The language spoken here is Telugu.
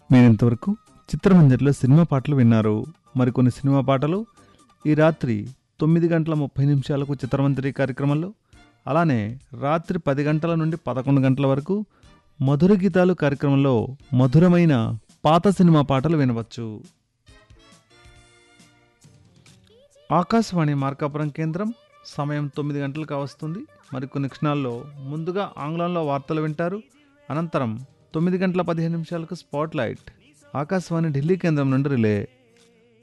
మీరు ఇంతవరకు చిత్రమంజరిలో సినిమా పాటలు విన్నారు మరికొన్ని సినిమా పాటలు ఈ రాత్రి తొమ్మిది గంటల ముప్పై నిమిషాలకు చిత్రమంజరి కార్యక్రమంలో అలానే రాత్రి పది గంటల నుండి పదకొండు గంటల వరకు మధుర గీతాలు కార్యక్రమంలో మధురమైన పాత సినిమా పాటలు వినవచ్చు ఆకాశవాణి మార్కాపురం కేంద్రం సమయం తొమ్మిది గంటలకు కావస్తుంది మరికొన్ని క్షణాల్లో ముందుగా ఆంగ్లంలో వార్తలు వింటారు అనంతరం తొమ్మిది గంటల పదిహేను నిమిషాలకు స్పాట్ లైట్ ఆకాశవాణి ఢిల్లీ కేంద్రం నుండి రిలే